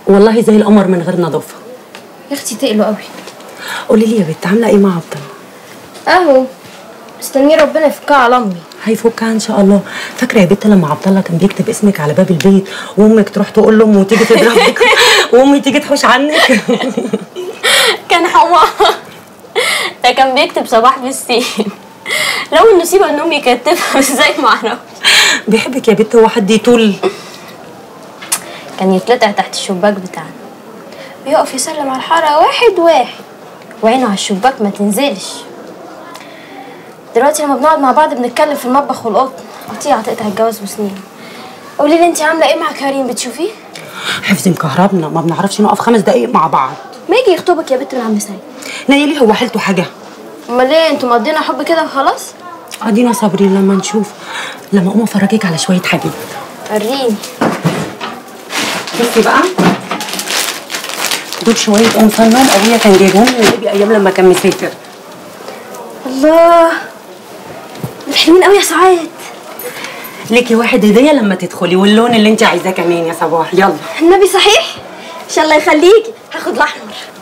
والله زي القمر من غير نظافه يا اختي تقلوا قوي قولي لي يا بنت عامله ايه مع عبد الله اهو مستنيه ربنا يفكها على امي هيفكها ان شاء الله فاكره يا بنت لما عبد الله كان بيكتب اسمك على باب البيت وامك تروح تقول لامه وتيجي تضربك وامي تيجي تحوش عنك كان حمار ده كان بيكتب صباح بالسين لو النصيبه ان امي كاتبها ازاي ما اعرفش بيحبك يا بنت هو حد يطول كان يتلطع تحت الشباك بتاعنا ويقف يسلم على الحاره واحد واحد وعينه على الشباك ما تنزلش دلوقتي لما بنقعد مع بعض بنتكلم في المطبخ والقطن قطيعة تقطع الجواز وسنين قولي لي انت عامله ايه مع كريم بتشوفيه حفظ مكهربنا ما بنعرفش نقف خمس دقايق مع بعض ما يجي يخطبك يا بنت من عم سعيد نيلي هو حالته حاجه امال ايه انتوا مقضينا حب كده وخلاص ادينا صابرين لما نشوف لما اقوم افرجك على شويه حاجات وريني بصي بقى دول شويه قمصان نوم ابويا كان جايبهم لي من ايام لما كان مسافر الله دول حلوين قوي يا سعاد ليكي واحد هديه لما تدخلي واللون اللي انت عايزاه كمان يا صباح يلا النبي صحيح ان شاء الله يخليكي هاخد الاحمر